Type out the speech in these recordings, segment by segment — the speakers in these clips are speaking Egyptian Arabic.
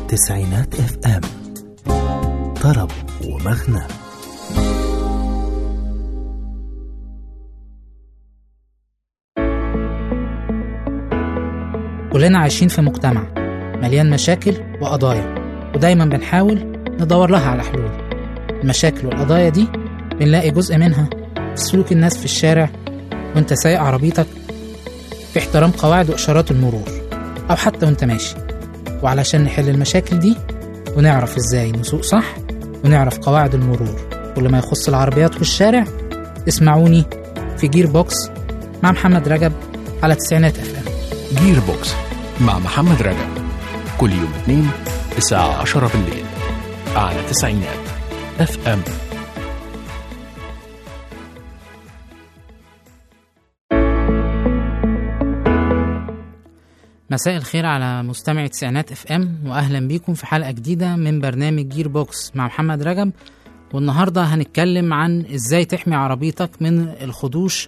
تسعينات اف ام طرب ومغنى كلنا عايشين في مجتمع مليان مشاكل وقضايا ودايما بنحاول ندور لها على حلول المشاكل والقضايا دي بنلاقي جزء منها في سلوك الناس في الشارع وانت سايق عربيتك في احترام قواعد وإشارات المرور أو حتى وانت ماشي وعلشان نحل المشاكل دي ونعرف ازاي نسوق صح ونعرف قواعد المرور واللي ما يخص العربيات والشارع اسمعوني في جير بوكس مع محمد رجب على تسعينات اف ام جير بوكس مع محمد رجب كل يوم اثنين الساعة 10 بالليل على تسعينات اف ام مساء الخير على مستمعي تسعينات اف ام واهلا بيكم في حلقه جديده من برنامج جير بوكس مع محمد رجب والنهارده هنتكلم عن ازاي تحمي عربيتك من الخدوش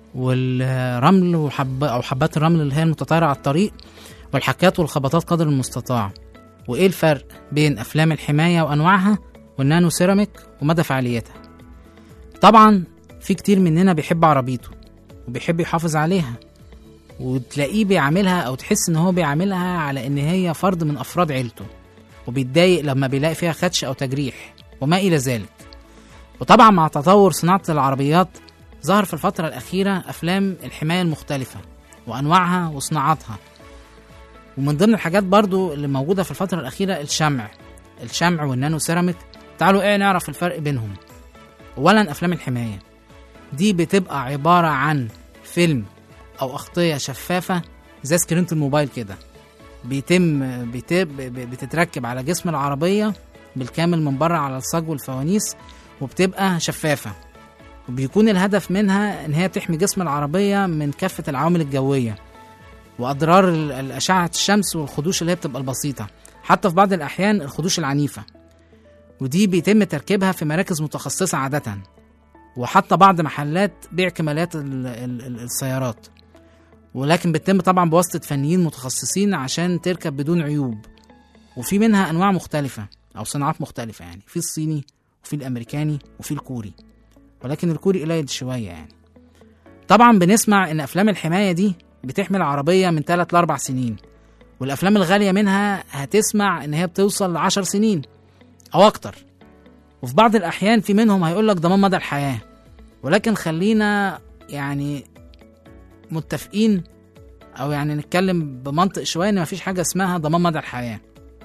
والرمل وحب او حبات الرمل اللي هي المتطايره على الطريق والحكات والخبطات قدر المستطاع وايه الفرق بين افلام الحمايه وانواعها والنانو سيراميك ومدى فعاليتها طبعا في كتير مننا بيحب عربيته وبيحب يحافظ عليها وتلاقيه بيعاملها او تحس ان هو بيعاملها على ان هي فرد من افراد عيلته وبيتضايق لما بيلاقي فيها خدش او تجريح وما الى ذلك وطبعا مع تطور صناعه العربيات ظهر في الفتره الاخيره افلام الحمايه المختلفه وانواعها وصناعاتها ومن ضمن الحاجات برضو اللي موجوده في الفتره الاخيره الشمع الشمع والنانو سيراميك تعالوا ايه نعرف الفرق بينهم اولا افلام الحمايه دي بتبقى عباره عن فيلم او اغطيه شفافه زي سكرينة الموبايل كده بيتم بيتم بتتركب على جسم العربيه بالكامل من بره على الصاج والفوانيس وبتبقى شفافه وبيكون الهدف منها ان هي تحمي جسم العربيه من كافه العوامل الجويه واضرار ال- الاشعه الشمس والخدوش اللي هي بتبقى البسيطه حتى في بعض الاحيان الخدوش العنيفه ودي بيتم تركيبها في مراكز متخصصه عاده وحتى بعض محلات بيع كماليات ال- ال- ال- السيارات ولكن بتتم طبعا بواسطة فنيين متخصصين عشان تركب بدون عيوب وفي منها أنواع مختلفة أو صناعات مختلفة يعني في الصيني وفي الأمريكاني وفي الكوري ولكن الكوري قليل شوية يعني طبعا بنسمع إن أفلام الحماية دي بتحمي العربية من 3 ل 4 سنين والأفلام الغالية منها هتسمع إن هي بتوصل ل 10 سنين أو أكتر وفي بعض الأحيان في منهم هيقولك ضمان مدى الحياة ولكن خلينا يعني متفقين او يعني نتكلم بمنطق شويه ان مفيش حاجه اسمها ضمان مدى الحياه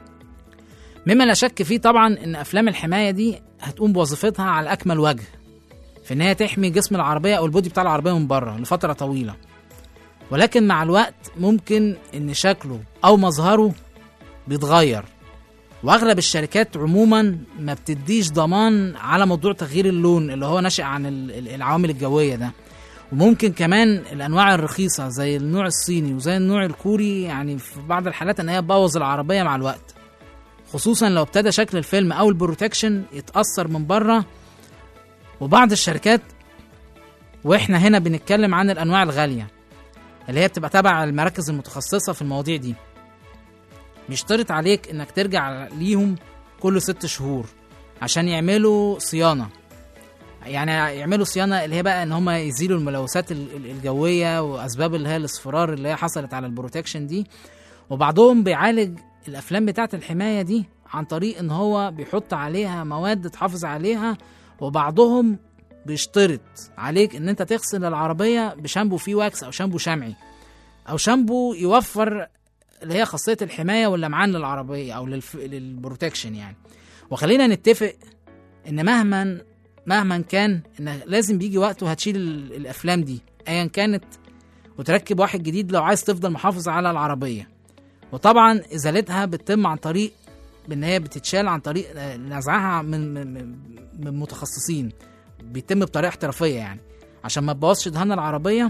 مما لا شك فيه طبعا ان افلام الحمايه دي هتقوم بوظيفتها على اكمل وجه في ان هي تحمي جسم العربيه او البودي بتاع العربيه من بره لفتره طويله ولكن مع الوقت ممكن ان شكله او مظهره بيتغير واغلب الشركات عموما ما بتديش ضمان على موضوع تغيير اللون اللي هو ناشئ عن ال- ال- العوامل الجويه ده وممكن كمان الانواع الرخيصه زي النوع الصيني وزي النوع الكوري يعني في بعض الحالات ان هي تبوظ العربيه مع الوقت خصوصا لو ابتدى شكل الفيلم او البروتكشن يتاثر من بره وبعض الشركات واحنا هنا بنتكلم عن الانواع الغاليه اللي هي بتبقى تبع المراكز المتخصصه في المواضيع دي بيشترط عليك انك ترجع ليهم كل ست شهور عشان يعملوا صيانه يعني يعملوا صيانه اللي هي بقى ان هم يزيلوا الملوثات ال- ال- الجويه واسباب اللي هي الاصفرار اللي هي حصلت على البروتكشن دي وبعضهم بيعالج الافلام بتاعه الحمايه دي عن طريق ان هو بيحط عليها مواد تحافظ عليها وبعضهم بيشترط عليك ان انت تغسل العربيه بشامبو فيه واكس او شامبو شمعي او شامبو يوفر اللي هي خاصيه الحمايه واللمعان للعربيه او للف... للبروتكشن يعني وخلينا نتفق ان مهما مهما كان ان لازم بيجي وقت وهتشيل ال- الافلام دي ايا كانت وتركب واحد جديد لو عايز تفضل محافظ على العربيه وطبعا ازالتها بتتم عن طريق بان هي بتتشال عن طريق آه، نزعها من من- من من متخصصين بيتم بطريقه احترافيه يعني عشان ما تبوظش دهان العربيه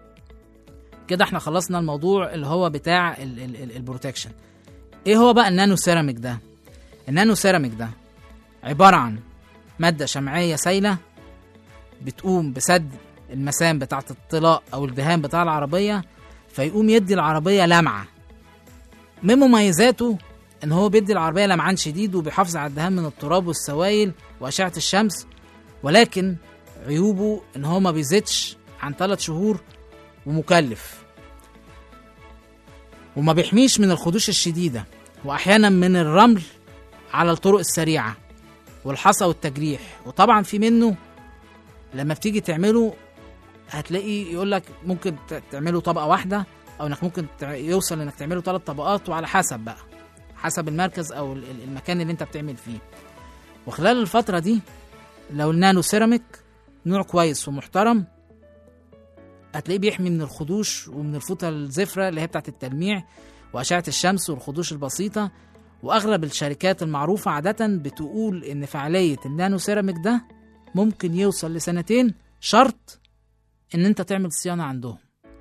كده احنا خلصنا الموضوع اللي هو بتاع ال- ال- ال- البروتكشن ايه هو بقى النانو سيراميك ده النانو سيراميك ده عباره عن ماده شمعيه سايله بتقوم بسد المسام بتاعه الطلاء او الدهان بتاع العربيه فيقوم يدي العربيه لمعه من مميزاته ان هو بيدي العربيه لمعان شديد وبيحافظ على الدهان من التراب والسوائل واشعه الشمس ولكن عيوبه ان هو ما بيزيدش عن 3 شهور ومكلف وما بيحميش من الخدوش الشديده واحيانا من الرمل على الطرق السريعه والحصى والتجريح وطبعا في منه لما بتيجي تعمله هتلاقي يقول لك ممكن ت- تعمله طبقه واحده او انك ممكن تع- يوصل انك تعمله ثلاث طبقات وعلى حسب بقى حسب المركز او ال- ال- المكان اللي انت بتعمل فيه وخلال الفتره دي لو النانو سيراميك نوع كويس ومحترم هتلاقيه بيحمي من الخدوش ومن الفوطه الزفره اللي هي بتاعت التلميع واشعه الشمس والخدوش البسيطه واغلب الشركات المعروفه عاده بتقول ان فعاليه النانو سيراميك ده ممكن يوصل لسنتين شرط ان انت تعمل صيانه عندهم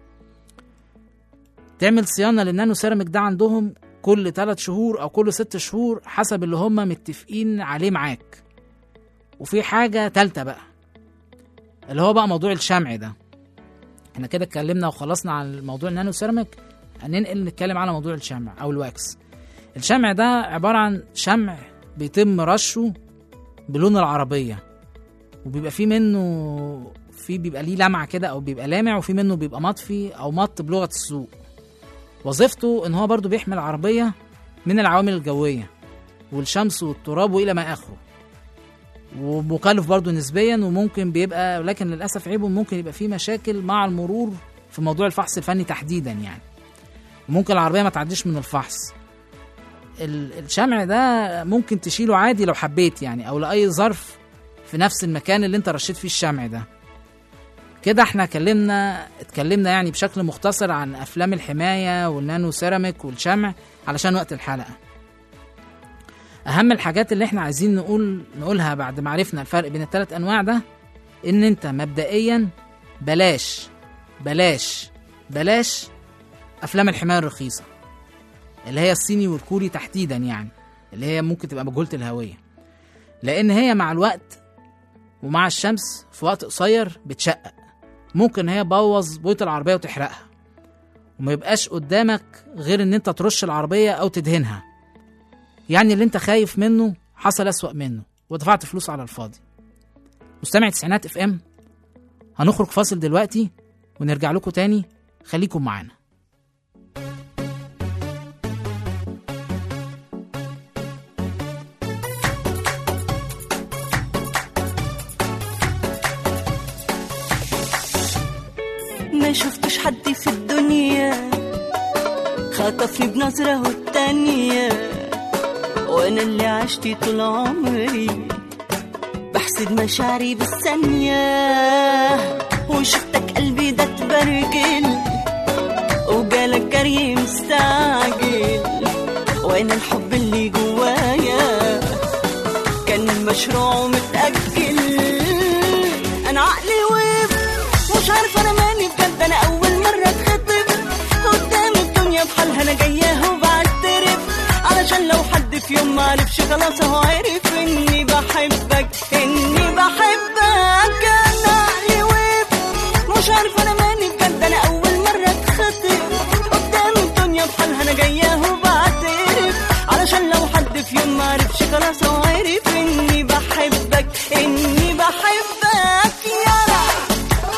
تعمل صيانه للنانو سيراميك ده عندهم كل 3 شهور او كل 6 شهور حسب اللي هم متفقين عليه معاك وفي حاجه تالتة بقى اللي هو بقى موضوع الشمع ده احنا كده اتكلمنا وخلصنا عن موضوع النانو سيراميك هننقل نتكلم على موضوع الشمع او الواكس الشمع ده عباره عن شمع بيتم رشه بلون العربيه وبيبقى فيه منه في بيبقى ليه لمعه كده او بيبقى لامع وفي منه بيبقى مطفي او مط بلغه السوق وظيفته ان هو برضو بيحمي العربيه من العوامل الجويه والشمس والتراب والى ما اخره ومكلف برضو نسبيا وممكن بيبقى لكن للاسف عيبه ممكن يبقى فيه مشاكل مع المرور في موضوع الفحص الفني تحديدا يعني ممكن العربيه ما تعديش من الفحص ال- الشمع ده ممكن تشيله عادي لو حبيت يعني او لاي ظرف في نفس المكان اللي انت رشيت فيه الشمع ده كده احنا اتكلمنا اتكلمنا يعني بشكل مختصر عن افلام الحمايه والنانو سيراميك والشمع علشان وقت الحلقه اهم الحاجات اللي احنا عايزين نقول نقولها بعد ما عرفنا الفرق بين الثلاث انواع ده ان انت مبدئيا بلاش بلاش بلاش افلام الحمايه الرخيصه اللي هي الصيني والكوري تحديدا يعني اللي هي ممكن تبقى مجهوله الهويه لان هي مع الوقت ومع الشمس في وقت قصير بتشقق ممكن هي تبوظ بيوت العربيه وتحرقها وما يبقاش قدامك غير ان انت ترش العربيه او تدهنها يعني اللي انت خايف منه حصل اسوأ منه ودفعت فلوس على الفاضي مستمع تسعينات اف ام هنخرج فاصل دلوقتي ونرجع لكم تاني خليكم معانا ما شفتش حد في الدنيا خطفني بنظرة والتانية وانا اللي عشت طول عمري بحسد مشاعري بالثانية وشفتك قلبي ده اتبرجل وجالك جري مستعجل وانا الحب اللي جوايا كان مشروع ومتأجل انا عقلي وقف مش عارفه انا مالي بجد انا اول مره اتخطب قدام الدنيا بحالها انا جايه وبعترف علشان لو حد في يوم ما عرفش خلاص هو عرف اني بحبك اني بحبك انا عقلي وقف مش عارفه انا مالي بجد انا اول مره اتخطب قدام الدنيا بحالها انا جايه وبعترف علشان لو حد في يوم ما عرفش خلاص هو عرف اني بحبك اني بحبك يا رب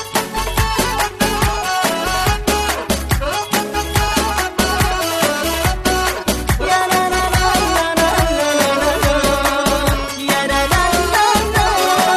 يا لا لا لا لا لا لا لا يا لا لا لا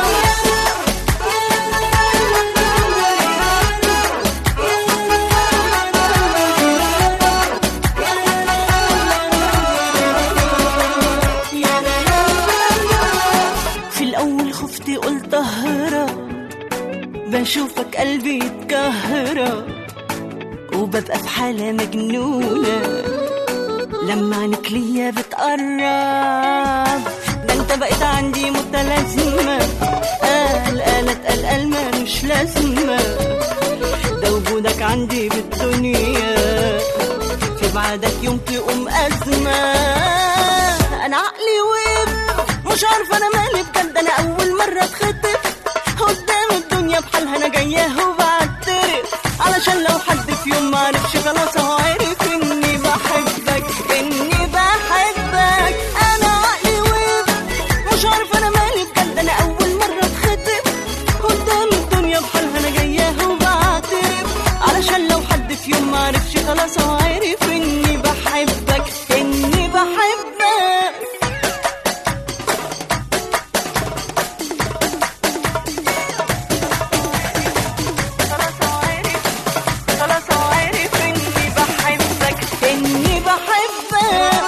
في الأول خفت قلت أهرب بشوفك قلبي يتكهرب وببقى في حالة مجنونة لما عنك ليا بتقرب ده انت بقيت عندي متلازمة قال قالت قال قال مالوش لازمة ده وجودك عندي بالدنيا في بعدك يوم تقوم أزمة أنا عقلي وقف مش عارفة أنا مالي بجد أنا أول مرة اتخطف قدام الدنيا بحالها أنا جاية وبعترف علشان لو حد في يوم ما عرفش خلاص هو عرف إني بحبك إني بحبك في يوم معرفش خلاص هو عارف اني بحبك اني بحبك خلاص هو عارف خلاص هو عارف اني بحبك اني بحبك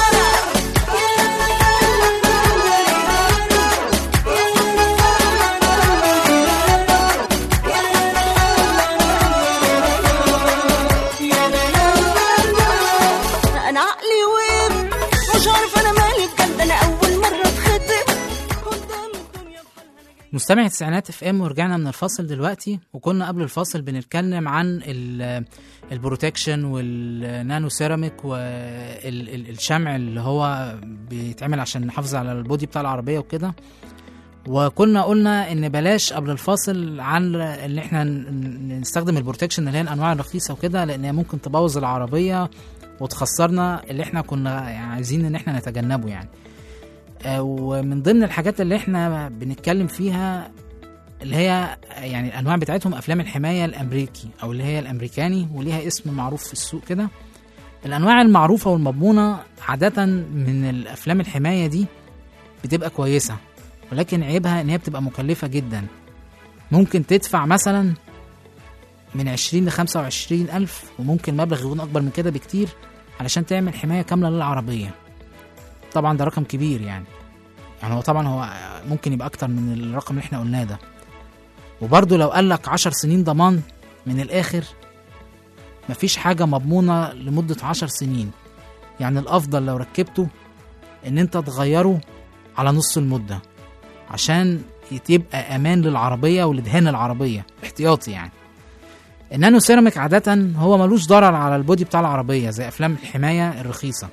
انا عقلي وين مش عارفه انا مالي بجد انا اول مره اتخطب قدام الدنيا بحالها انا جاي مستمع التسعينات اف ام ورجعنا من الفاصل دلوقتي وكنا قبل الفاصل بنتكلم عن ال- البروتكشن والنانو سيراميك والشمع اللي هو بيتعمل عشان نحافظ على البودي بتاع العربيه وكده وكنا قلنا ان بلاش قبل الفاصل عن ان احنا ن- نستخدم البروتكشن اللي هي الانواع الرخيصه وكده لان هي ممكن تبوظ العربيه وتخسرنا اللي احنا كنا يعني عايزين ان احنا نتجنبه يعني آه، ومن ضمن الحاجات اللي احنا بنتكلم فيها اللي هي يعني الانواع بتاعتهم افلام الحمايه الامريكي او اللي هي الامريكاني وليها اسم معروف في السوق كده الانواع المعروفه والمضمونه عاده من الافلام الحمايه دي بتبقى كويسه ولكن عيبها ان هي بتبقى مكلفه جدا ممكن تدفع مثلا من 20 ل 25 الف وممكن مبلغ يكون اكبر من كده بكتير علشان تعمل حمايه كامله للعربيه طبعا ده رقم كبير يعني يعني هو طبعا هو ممكن يبقى اكتر من الرقم اللي احنا قلناه ده وبرضه لو قال لك 10 سنين ضمان من الاخر مفيش حاجة مضمونة لمدة 10 سنين يعني الافضل لو ركبته ان انت تغيره على نص المدة عشان يبقى امان للعربية ولدهان العربية احتياطي يعني النانو سيراميك عادة هو ملوش ضرر على البودي بتاع العربية زي افلام الحماية الرخيصة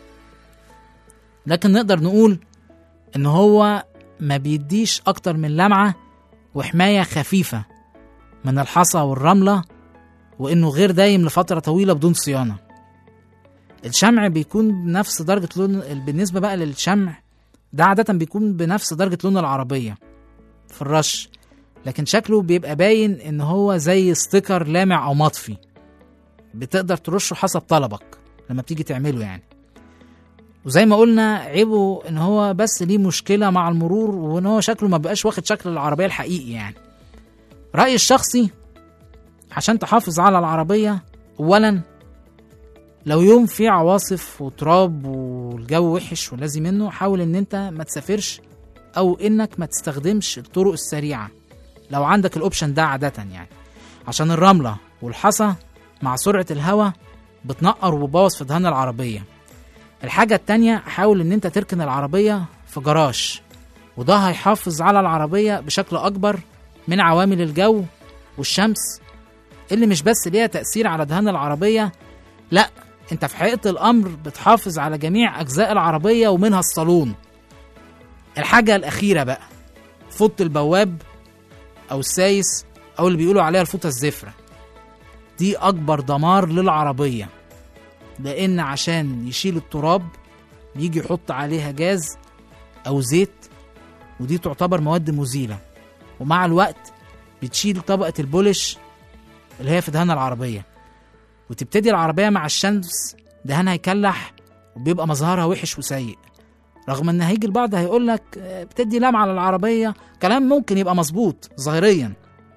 لكن نقدر نقول ان هو ما بيديش اكتر من لمعة وحماية خفيفة من الحصى والرملة وانه غير دايم لفترة طويلة بدون صيانة الشمع بيكون بنفس درجة لون بالنسبة بقى للشمع ده عادة بيكون بنفس درجة لون العربية في الرش لكن شكله بيبقى باين ان هو زي ستيكر لامع او مطفي بتقدر ترشه حسب طلبك لما بتيجي تعمله يعني وزي ما قلنا عيبه ان هو بس ليه مشكله مع المرور وان هو شكله ما بقاش واخد شكل العربيه الحقيقي يعني رايي الشخصي عشان تحافظ على العربيه اولا لو يوم فيه عواصف وتراب والجو وحش ولازم منه حاول ان انت ما تسافرش او انك ما تستخدمش الطرق السريعه لو عندك الاوبشن ده عاده يعني عشان الرمله والحصى مع سرعه الهواء بتنقر وبوظ في دهان العربيه الحاجة التانية حاول ان انت تركن العربية في جراج وده هيحافظ على العربية بشكل اكبر من عوامل الجو والشمس اللي مش بس ليها تأثير على دهان العربية لا انت في حقيقة الامر بتحافظ على جميع اجزاء العربية ومنها الصالون الحاجة الاخيرة بقى فوط البواب او السايس او اللي بيقولوا عليها الفوطة الزفرة دي اكبر دمار للعربيه لان عشان يشيل التراب بيجي يحط عليها جاز او زيت ودي تعتبر مواد مزيله ومع الوقت بتشيل طبقه البولش اللي هي في دهان العربيه وتبتدي العربيه مع الشمس دهانها يكلح وبيبقى مظهرها وحش وسيء رغم ان هيجي البعض هيقول لك بتدي لمعه للعربيه كلام ممكن يبقى مظبوط ظاهريا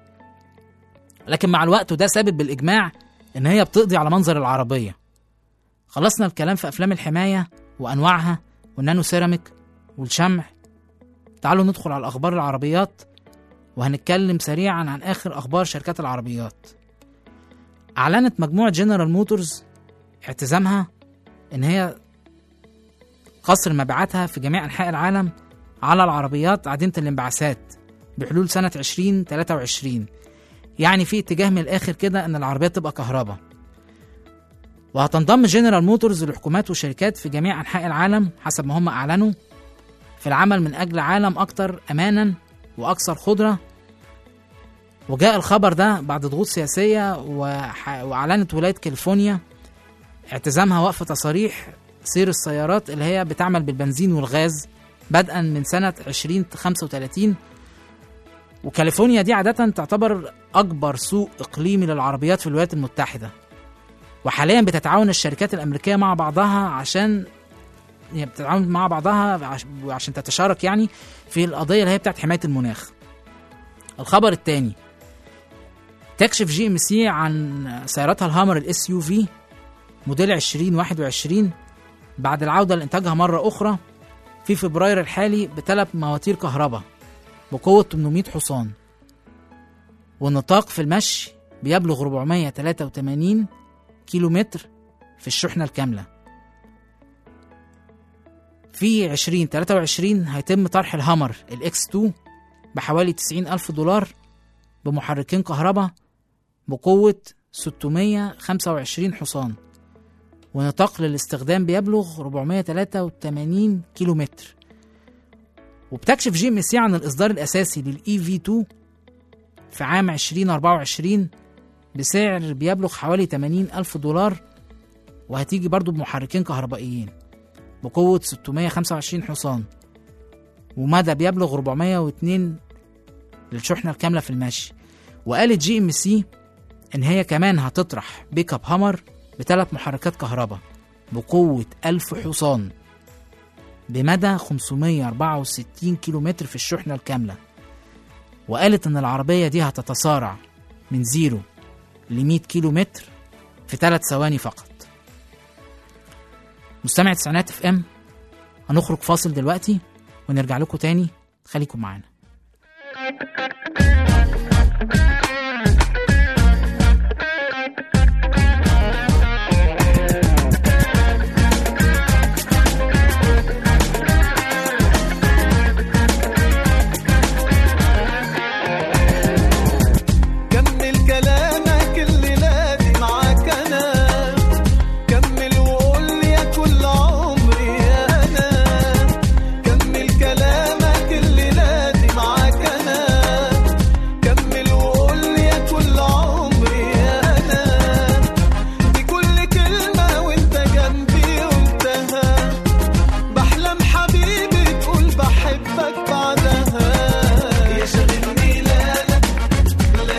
لكن مع الوقت وده ثابت بالاجماع ان هي بتقضي على منظر العربيه خلصنا الكلام في أفلام الحماية وأنواعها والنانو سيراميك والشمع تعالوا ندخل على أخبار العربيات وهنتكلم سريعا عن آخر أخبار شركات العربيات أعلنت مجموعة جنرال موتورز اعتزامها إن هي قصر مبيعاتها في جميع أنحاء العالم على العربيات عديمة الانبعاثات بحلول سنة 2023 يعني في اتجاه من الآخر كده إن العربيات تبقى كهرباء وهتنضم جنرال موتورز لحكومات وشركات في جميع أنحاء العالم حسب ما هم أعلنوا في العمل من أجل عالم أكثر أمانا وأكثر خضرة وجاء الخبر ده بعد ضغوط سياسية وح... وأعلنت ولاية كاليفورنيا اعتزامها وقف تصاريح سير السيارات اللي هي بتعمل بالبنزين والغاز بدءا من سنة 2035 وكاليفورنيا دي عادة تعتبر أكبر سوق إقليمي للعربيات في الولايات المتحدة وحاليا بتتعاون الشركات الامريكيه مع بعضها عشان يعني بتتعاون مع بعضها عش- عشان تتشارك يعني في القضيه اللي هي بتاعت حمايه المناخ الخبر الثاني تكشف جي ام سي عن سيارتها الهامر الاس يو في موديل 2021 بعد العوده لانتاجها مره اخرى في فبراير الحالي بثلاث مواتير كهرباء بقوه 800 حصان والنطاق في المشي بيبلغ 483 كيلو متر في الشحنة الكاملة في 2023 هيتم طرح الهامر الاكس 2 بحوالي 90 ألف دولار بمحركين كهرباء بقوة 625 حصان ونطاق للاستخدام بيبلغ 483 كيلو متر وبتكشف جي ام سي عن الإصدار الأساسي للإي في 2 في عام 2024 بسعر بيبلغ حوالي 80 ألف دولار وهتيجي برضو بمحركين كهربائيين بقوة 625 حصان ومدى بيبلغ 402 للشحنة الكاملة في المشي وقالت جي ام سي إن هي كمان هتطرح بيك اب هامر بثلاث محركات كهرباء بقوة 1000 حصان بمدى 564 كيلومتر في الشحنة الكاملة وقالت إن العربية دي هتتسارع من زيرو ل 100 كيلو متر في ثلاث ثواني فقط مستمع تسعينات اف ام هنخرج فاصل دلوقتي ونرجع لكم تاني خليكم معانا كمل كلامك اللي نادي معاك انا كمل وقول يا كل عمري انا كمل كلامك اللي نادي معاك انا كمل وقول يا كل عمري انا بكل كلمة وانت جنبي قلتها بحلم حبيبي تقول بحبك بعدها يا شاغلني لا لا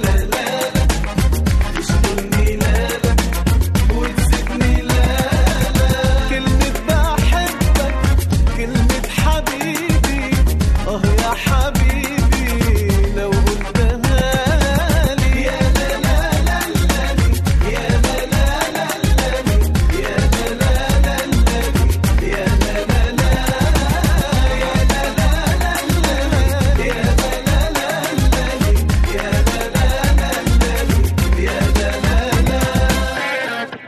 كلمة بحبك كلمة حبيبي اه يا حبيبي لو قلتها لي يا لا لا لا لا يا لا لا لا لا يا لا لا لا لا يا لا لا لا يا لا لا لا لا يا لا لا لا لا يا لا لا لا لا يا لا لا لا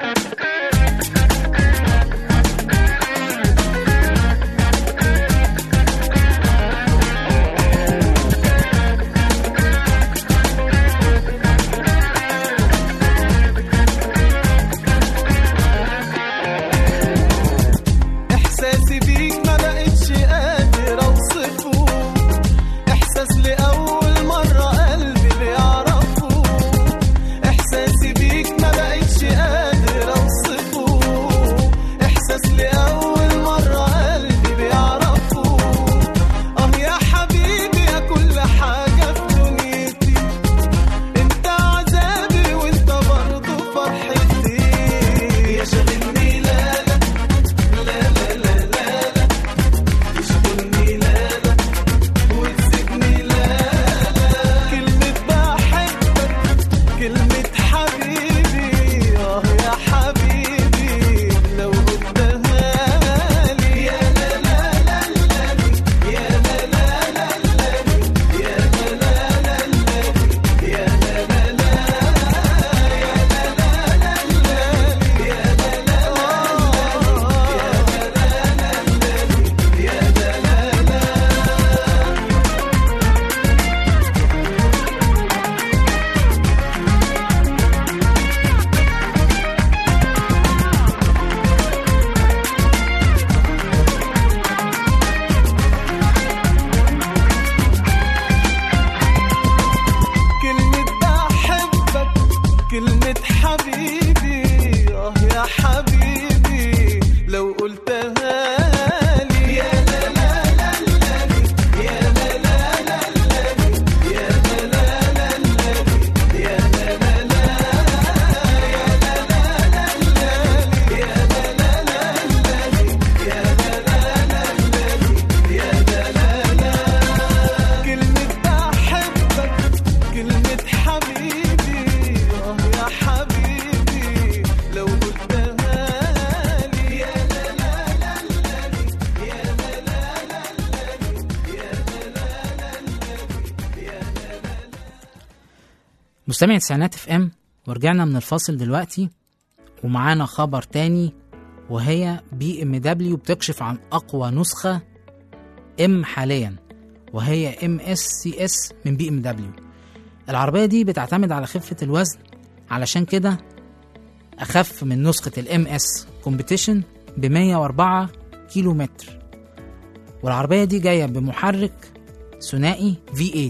احساسي بيك ما بقتش قادر اوصفه احساس لاول مره قلبي بيعرفه احساسي بيك ما بقتش قادر اوصفه احساس لاول مره قلبي بيعرفه اه يا حبيبي يا كل حاجه في دنيتي انت عذابي وانت برضه فرحتي يا شاغلني لا لا تشغلني لا لا وتسيبني لا لا كلمة بحبك كلمة حبيبي اه يا حبيبي لو قلتها لي يا لا لا لا لا يا لا لا لا لا يا لا لا لا لا يا لا لا لا يا لا لا لا لا يا لا لا كلمة بحبك كلمة حبيبي اه يا حبيبي لو قلتها لي يا لا لا لا لا يا لا لا لا لا يا لا لا لا لا يا لا لا لا يا لا لا مستمع تسعينات اف ام ورجعنا من الفاصل دلوقتي ومعانا خبر تاني وهي بي ام دبليو بتكشف عن اقوى نسخه ام حاليا وهي ام اس سي اس من بي ام دبليو العربيه دي بتعتمد على خفه الوزن علشان كده اخف من نسخه الام اس كومبيتيشن ب 104 كيلو متر والعربيه دي جايه بمحرك ثنائي V8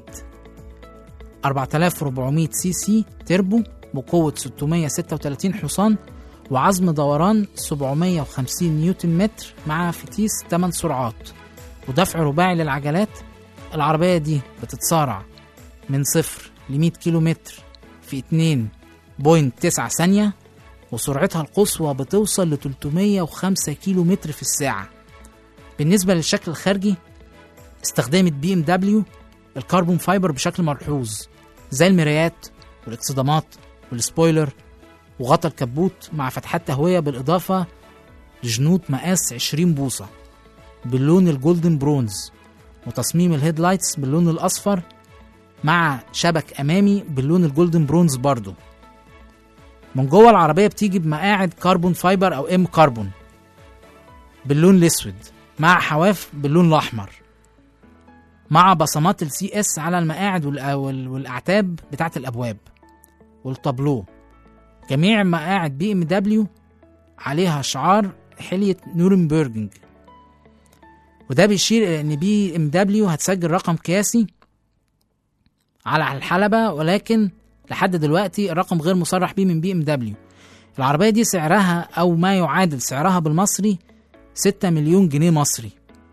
4400 سي سي تربو بقوة 636 حصان وعزم دوران 750 نيوتن متر مع فتيس 8 سرعات ودفع رباعي للعجلات العربية دي بتتسارع من صفر ل 100 كيلو متر في 2.9 ثانية وسرعتها القصوى بتوصل ل 305 كيلو متر في الساعة بالنسبة للشكل الخارجي استخدمت بي ام دبليو الكربون فايبر بشكل ملحوظ زي المرايات والاكسدامات والسبويلر وغطا الكبوت مع فتحات تهوية بالإضافة لجنوط مقاس 20 بوصة باللون الجولدن برونز وتصميم الهيدلايتس باللون الأصفر مع شبك أمامي باللون الجولدن برونز برضو من جوه العربية بتيجي بمقاعد كربون فايبر أو ام كربون باللون الأسود مع حواف باللون الأحمر مع بصمات السي اس على المقاعد والأ- وال- والاعتاب بتاعه الابواب والطابلو جميع مقاعد بي ام دبليو عليها شعار حلية نورنبرجنج وده بيشير الى ان بي ام دبليو هتسجل رقم قياسي على الحلبة ولكن لحد دلوقتي الرقم غير مصرح بيه من بي ام دبليو العربية دي سعرها او ما يعادل سعرها بالمصري 6 مليون جنيه مصري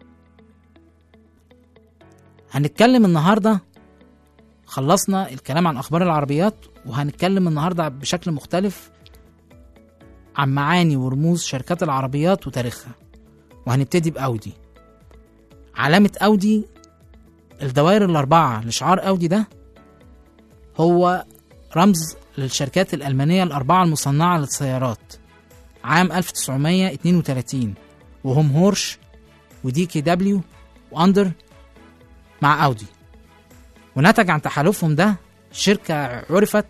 هنتكلم النهارده خلصنا الكلام عن اخبار العربيات وهنتكلم النهارده بشكل مختلف عن معاني ورموز شركات العربيات وتاريخها وهنبتدي باودي علامة اودي الدوائر الاربعة لشعار اودي ده هو رمز للشركات الألمانية الأربعة المصنعة للسيارات عام 1932 وهم هورش ودي كي دبليو وأندر مع أودي ونتج عن تحالفهم ده شركة عرفت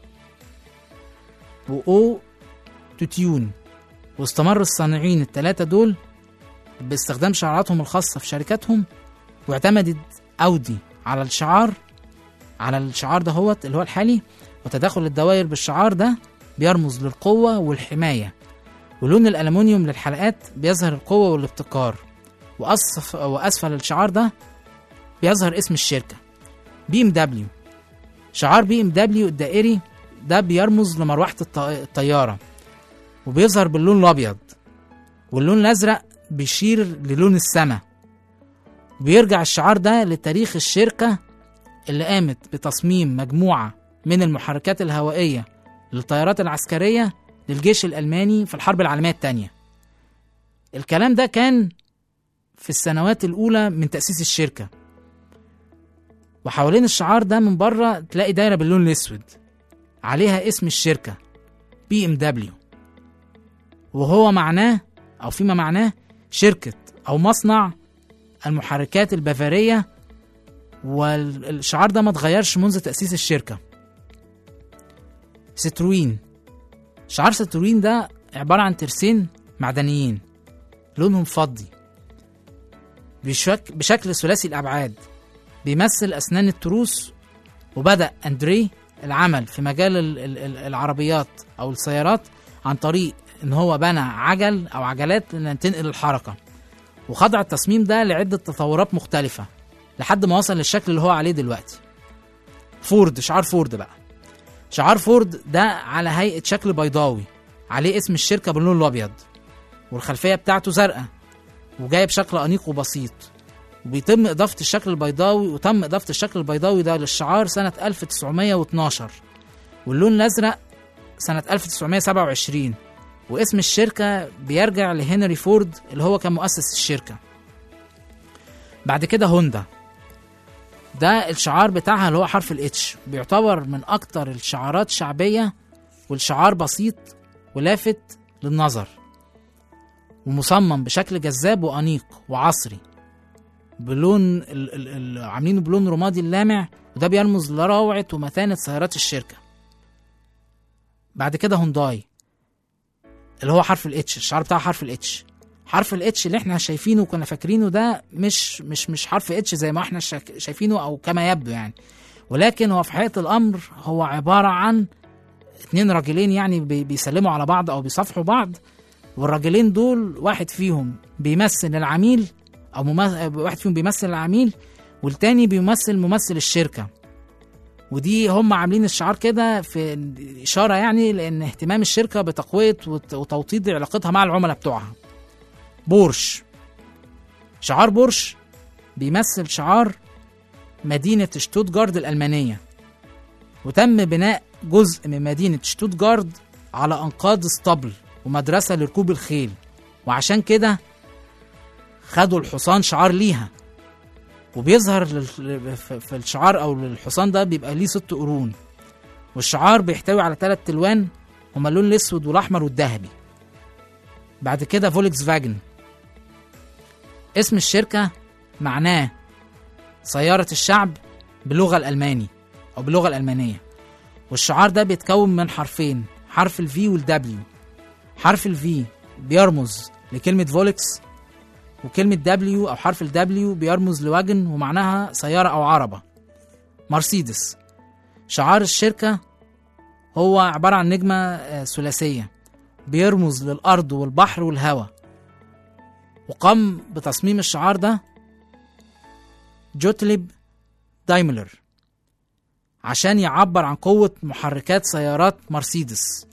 بأو توتيون واستمر الصانعين الثلاثة دول باستخدام شعاراتهم الخاصة في شركاتهم واعتمدت أودي على الشعار على الشعار ده هو اللي هو الحالي وتداخل الدوائر بالشعار ده بيرمز للقوة والحماية ولون الألمنيوم للحلقات بيظهر القوة والابتكار وأصف وأسفل الشعار ده بيظهر اسم الشركة بي ام دبليو شعار بي ام دبليو الدائري ده بيرمز لمروحة الط- الطيارة وبيظهر باللون الأبيض واللون الأزرق بيشير للون السماء بيرجع الشعار ده لتاريخ الشركة اللي قامت بتصميم مجموعة من المحركات الهوائية للطيارات العسكرية للجيش الألماني في الحرب العالمية التانية الكلام ده كان في السنوات الأولى من تأسيس الشركة وحوالين الشعار ده من بره تلاقي دايرة باللون الأسود عليها اسم الشركة بي ام دبليو وهو معناه أو فيما معناه شركة أو مصنع المحركات البافارية والشعار ده ما اتغيرش منذ تأسيس الشركة ستروين شعار ستروين ده عبارة عن ترسين معدنيين لونهم فضي بشك بشكل ثلاثي الأبعاد بيمثل أسنان التروس وبدأ أندري العمل في مجال ال- ال- ال- العربيات أو السيارات عن طريق إن هو بنى عجل أو عجلات تنقل الحركة وخضع التصميم ده لعدة تطورات مختلفة لحد ما وصل للشكل اللي هو عليه دلوقتي فورد شعار فورد بقى شعار فورد ده على هيئة شكل بيضاوي عليه اسم الشركة باللون الأبيض والخلفية بتاعته زرقاء وجاي بشكل أنيق وبسيط وبيتم إضافة الشكل البيضاوي وتم إضافة الشكل البيضاوي ده للشعار سنة 1912 واللون الأزرق سنة 1927 واسم الشركة بيرجع لهنري فورد اللي هو كان مؤسس الشركة بعد كده هوندا ده الشعار بتاعها اللي هو حرف الاتش بيعتبر من اكتر الشعارات شعبية والشعار بسيط ولافت للنظر ومصمم بشكل جذاب وأنيق وعصري بلون ال ال ال عاملينه بلون رمادي اللامع وده بيرمز لروعة ومتانة سيارات الشركة بعد كده هونداي اللي هو حرف الاتش الشعار بتاعه حرف الاتش حرف الاتش اللي احنا شايفينه وكنا فاكرينه ده مش مش مش حرف اتش زي ما احنا شاك- شايفينه او كما يبدو يعني ولكن هو في حقيقه الامر هو عباره عن اتنين راجلين يعني بي- بيسلموا على بعض او بيصافحوا بعض والراجلين دول واحد فيهم بيمثل العميل او ممثل واحد فيهم بيمثل العميل والتاني بيمثل ممثل الشركه ودي هم عاملين الشعار كده في اشاره يعني لان اهتمام الشركه بتقويه وت- وتوطيد علاقتها مع العملاء بتوعها بورش شعار بورش بيمثل شعار مدينة شتوتجارد الألمانية وتم بناء جزء من مدينة شتوتجارد على أنقاض اسطبل ومدرسة لركوب الخيل وعشان كده خدوا الحصان شعار ليها وبيظهر لل- في في الشعار أو الحصان ده بيبقى ليه ست قرون والشعار بيحتوي على ثلاث تلوان هما اللون الأسود والأحمر والذهبي بعد كده فولكس فاجن اسم الشركة معناه سيارة الشعب باللغة الألماني أو باللغة الألمانية والشعار ده بيتكون من حرفين حرف الفي والدبليو حرف الفي بيرمز لكلمة فولكس وكلمة دبليو أو حرف الدبليو بيرمز لواجن ومعناها سيارة أو عربة مرسيدس شعار الشركة هو عبارة عن نجمة آه، ثلاثية بيرمز للأرض والبحر والهواء وقام بتصميم الشعار ده جوتليب دايملر عشان يعبر عن قوة محركات سيارات مرسيدس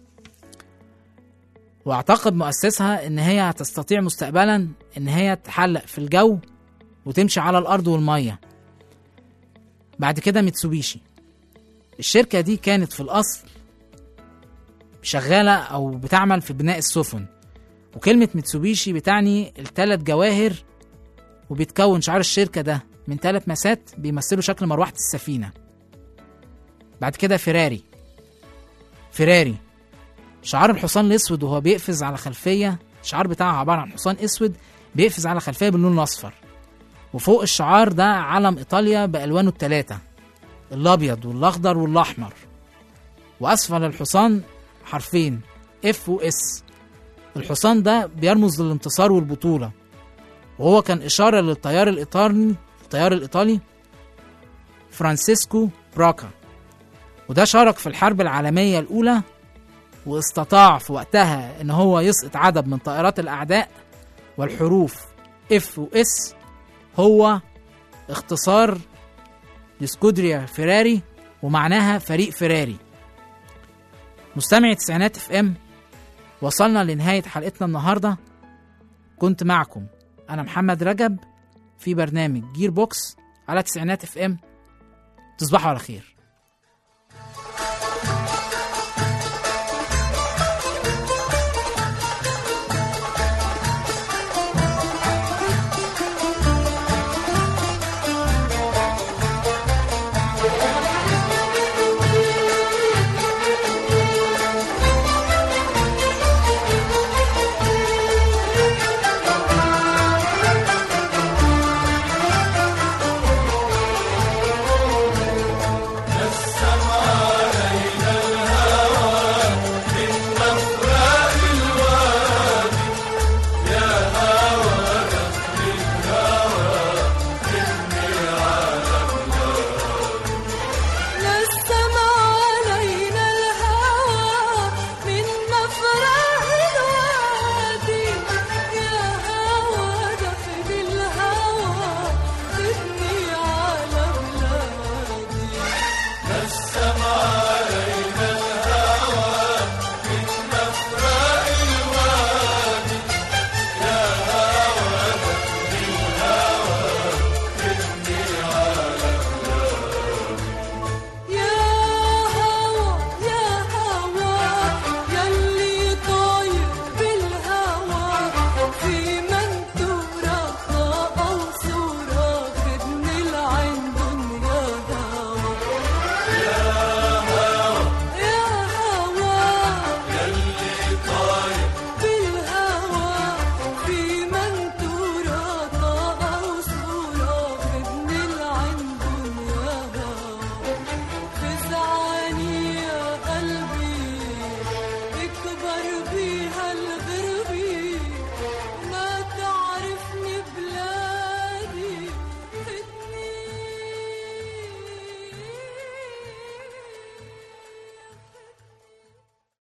واعتقد مؤسسها ان هي هتستطيع مستقبلا ان هي تحلق في الجو وتمشي على الارض والمية بعد كده ميتسوبيشي الشركة دي كانت في الاصل شغالة او بتعمل في بناء السفن وكلمة ميتسوبيشي بتعني الثلاث جواهر وبيتكون شعار الشركة ده من ثلاث مسات بيمثلوا شكل مروحة السفينة بعد كده فيراري فيراري شعار الحصان الأسود وهو بيقفز على خلفية الشعار بتاعه عبارة عن حصان أسود بيقفز على خلفية باللون الأصفر وفوق الشعار ده علم إيطاليا بألوانه التلاتة الأبيض والأخضر والأحمر وأسفل الحصان حرفين اف و اس الحصان ده بيرمز للانتصار والبطولة وهو كان إشارة للطيار الإيطالي الطيار الإيطالي فرانسيسكو براكا وده شارك في الحرب العالمية الأولى واستطاع في وقتها إن هو يسقط عدد من طائرات الأعداء والحروف اف و اس هو اختصار لسكودريا فيراري ومعناها فريق فيراري مستمعي تسعينات اف ام وصلنا لنهاية حلقتنا النهاردة كنت معكم أنا محمد رجب في برنامج جير بوكس على تسعينات اف ام تصبحوا على خير سفر بينا